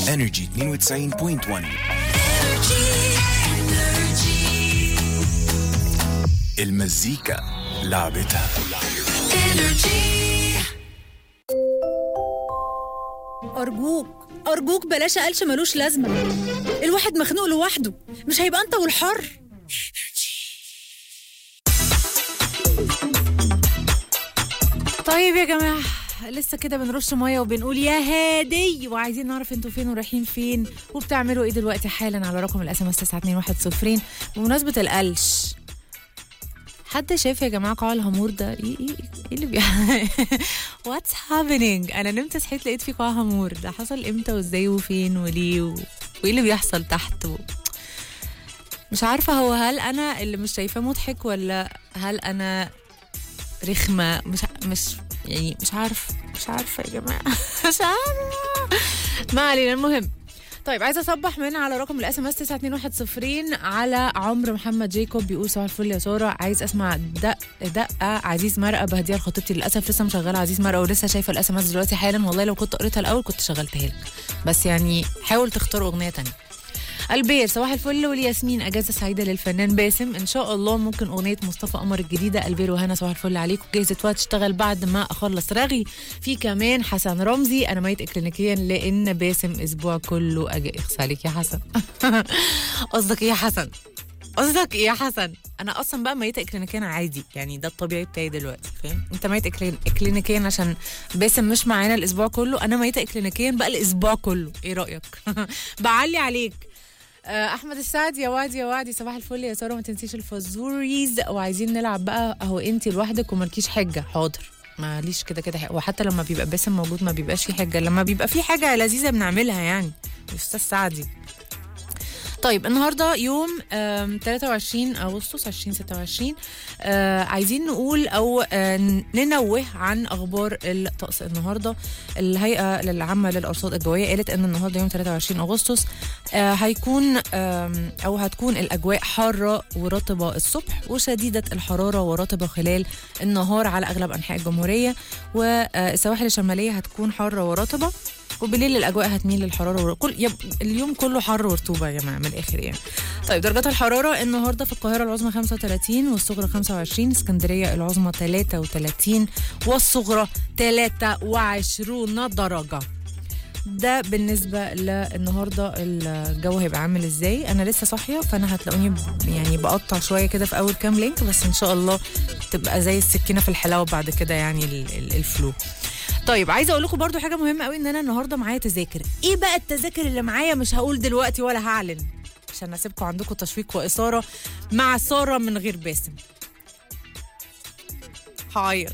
انرجي 92.1 المزيكا لعبتها أرجوك أرجوك بلاش قلش ملوش لازمة الواحد مخنوق لوحده مش هيبقى أنت والحر طيب يا جماعة لسه كده بنرش مية وبنقول يا هادي وعايزين نعرف انتوا فين ورايحين فين وبتعملوا ايه دلوقتي حالا على رقم الاس ام اس 921 بمناسبة القلش حد شايف يا جماعه قاع الهامور ده ايه ايه ايه اللي بيحصل واتس هابينج انا نمت صحيت لقيت في قاع هامور ده حصل امتى وازاي وفين وليه و... وايه اللي بيحصل تحت و... مش عارفه هو هل انا اللي مش شايفاه مضحك ولا هل انا رخمه مش مش يعني مش عارف مش عارفه يا جماعه مش عارفه ما علينا المهم طيب عايزه اصبح من على رقم الاس ام اس 92110 على عمرو محمد جيكوب بيقول صباح الفل يا ساره عايز اسمع دق دقه عزيز مرقه بهديها لخطيبتي للاسف لسه مشغله عزيز مرقه ولسه شايفه الاس ام اس دلوقتي حالا والله لو كنت قريتها الاول كنت شغلتها لك بس يعني حاول تختار اغنيه تانية البير صباح الفل والياسمين اجازه سعيده للفنان باسم ان شاء الله ممكن اغنيه مصطفى قمر الجديده البير وهنا صباح الفل عليكم جاهزه وقت تشتغل بعد ما اخلص رغي في كمان حسن رمزي انا ميت اكلينيكيا لان باسم اسبوع كله اجي اخس عليك يا حسن قصدك ايه يا حسن قصدك ايه يا حسن انا اصلا بقى ميته اكلينيكيا عادي يعني ده الطبيعي بتاعي دلوقتي فاهم انت ميت إكلين- اكلينيكيا عشان باسم مش معانا الاسبوع كله انا ميته اكلينيكيا بقى الاسبوع كله ايه رايك بعلي عليك آه، احمد السعد يا وعدي يا وعدي صباح الفل يا ساره ما تنسيش الفازوريز وعايزين نلعب بقى اهو انت لوحدك ومالكيش حجه حاضر ماليش كده كده حاجة. وحتى لما بيبقى باسم موجود ما بيبقاش في حجه لما بيبقى في حاجه لذيذه بنعملها يعني استاذ سعدي طيب النهارده يوم آم، 23 اغسطس 2026 آه عايزين نقول او آه ننوه عن اخبار الطقس النهارده الهيئه العامه للارصاد الجويه قالت ان النهارده يوم 23 اغسطس آه هيكون آم، او هتكون الاجواء حاره ورطبه الصبح وشديده الحراره ورطبه خلال النهار على اغلب انحاء الجمهوريه والسواحل الشماليه هتكون حاره ورطبه وبالليل الاجواء هتميل للحراره ور... كل يب... اليوم كله حر ورطوبه يا جماعه من الاخر يعني طيب درجات الحراره النهارده في القاهره العظمى 35 والصغرى 25 اسكندريه العظمى 33 والصغرى 23 درجه ده بالنسبة للنهاردة الجو هيبقى عامل ازاي انا لسه صاحية فانا هتلاقوني ب- يعني بقطع شوية كده في اول كام لينك بس ان شاء الله تبقى زي السكينة في الحلاوة بعد كده يعني ال- ال- الفلو طيب عايزه اقول لكم برضو حاجه مهمه قوي ان انا النهارده معايا تذاكر ايه بقى التذاكر اللي معايا مش هقول دلوقتي ولا هعلن عشان اسيبكم عندكم تشويق واثاره مع ساره من غير باسم هعيط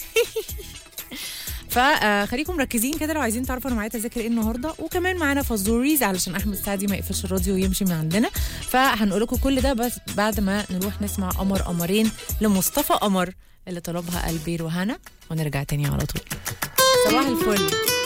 فخليكم مركزين كده لو عايزين تعرفوا انا معايا تذاكر ايه النهارده وكمان معانا فازوريز علشان احمد سعدي ما يقفلش الراديو ويمشي من عندنا فهنقول لكم كل ده بس بعد ما نروح نسمع قمر قمرين لمصطفى قمر اللي طلبها البير وهنا ونرجع تاني على طول صباح الفل